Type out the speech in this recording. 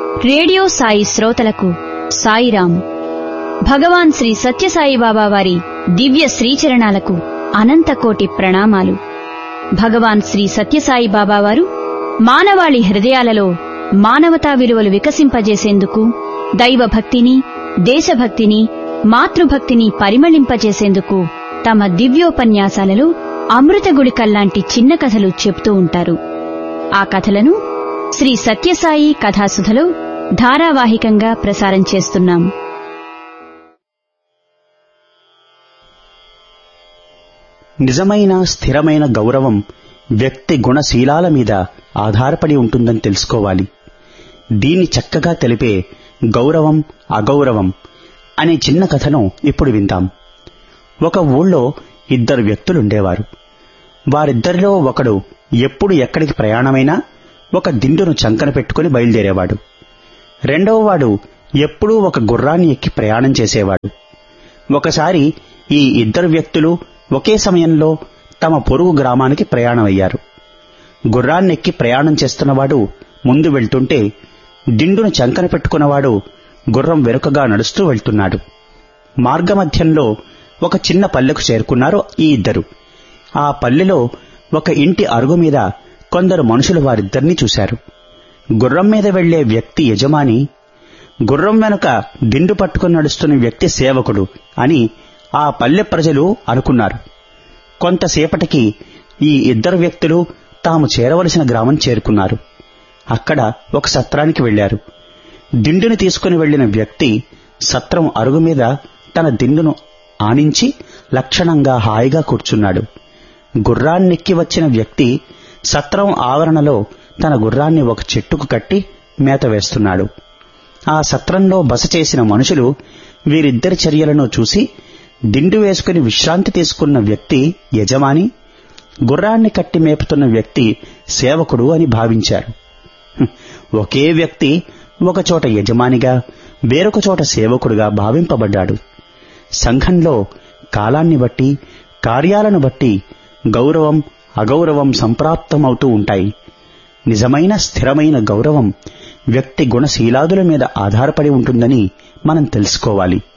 radio Sai శ్రోతలకు సాయిరాం భగవాన్ శ్రీ సత్యసాయి బాబా వారి దివ్య శ్రీచరణాలకు అనంతకోటి ప్రణామాలు భగవాన్ శ్రీ సత్యసాయి బాబా వారు మానవాళి హృదయాలలో మానవతా విలువలు వికసింపజేసేందుకు దైవభక్తిని దేశభక్తిని మాతృభక్తిని పరిమళింపజేసేందుకు తమ దివ్యోపన్యాసాలలో అమృత గుళికల్లాంటి చిన్న కథలు చెప్తూ ఉంటారు ఆ కథలను శ్రీ సత్యసాయి కథాసుధలో ధారావాహికంగా ప్రసారం చేస్తున్నాం నిజమైన స్థిరమైన గౌరవం వ్యక్తి గుణశీలాల మీద ఆధారపడి ఉంటుందని తెలుసుకోవాలి దీన్ని చక్కగా తెలిపే గౌరవం అగౌరవం అనే చిన్న కథను ఇప్పుడు విందాం ఒక ఊళ్ళో ఇద్దరు వ్యక్తులుండేవారు వారిద్దరిలో ఒకడు ఎప్పుడు ఎక్కడికి ప్రయాణమైనా ఒక దిండును చంకన పెట్టుకుని బయలుదేరేవాడు రెండవవాడు ఎప్పుడూ ఒక గుర్రాన్ని ఎక్కి ప్రయాణం చేసేవాడు ఒకసారి ఈ ఇద్దరు వ్యక్తులు ఒకే సమయంలో తమ పొరుగు గ్రామానికి ప్రయాణమయ్యారు గుర్రాన్నెక్కి ప్రయాణం చేస్తున్నవాడు ముందు వెళ్తుంటే దిండును చంకన పెట్టుకున్నవాడు గుర్రం వెనుకగా నడుస్తూ వెళ్తున్నాడు మార్గమధ్యంలో ఒక చిన్న పల్లెకు చేరుకున్నారు ఈ ఇద్దరు ఆ పల్లెలో ఒక ఇంటి అరుగు మీద కొందరు మనుషులు వారిద్దరినీ చూశారు గుర్రం మీద వెళ్లే వ్యక్తి యజమాని గుర్రం వెనుక దిండు పట్టుకుని నడుస్తున్న వ్యక్తి సేవకుడు అని ఆ పల్లె ప్రజలు అనుకున్నారు కొంతసేపటికి ఈ ఇద్దరు వ్యక్తులు తాము చేరవలసిన గ్రామం చేరుకున్నారు అక్కడ ఒక సత్రానికి వెళ్లారు దిండుని తీసుకుని వెళ్లిన వ్యక్తి సత్రం అరుగు మీద తన దిండును ఆనించి లక్షణంగా హాయిగా కూర్చున్నాడు గుర్రాన్నెక్కి వచ్చిన వ్యక్తి సత్రం ఆవరణలో తన గుర్రాన్ని ఒక చెట్టుకు కట్టి మేత వేస్తున్నాడు ఆ సత్రంలో బస చేసిన మనుషులు వీరిద్దరి చర్యలను చూసి దిండు వేసుకుని విశ్రాంతి తీసుకున్న వ్యక్తి యజమాని గుర్రాన్ని కట్టి మేపుతున్న వ్యక్తి సేవకుడు అని భావించారు ఒకే వ్యక్తి ఒకచోట యజమానిగా వేరొక చోట సేవకుడుగా భావింపబడ్డాడు సంఘంలో కాలాన్ని బట్టి కార్యాలను బట్టి గౌరవం అగౌరవం సంప్రాప్తమవుతూ ఉంటాయి నిజమైన స్థిరమైన గౌరవం వ్యక్తి గుణశీలాదుల మీద ఆధారపడి ఉంటుందని మనం తెలుసుకోవాలి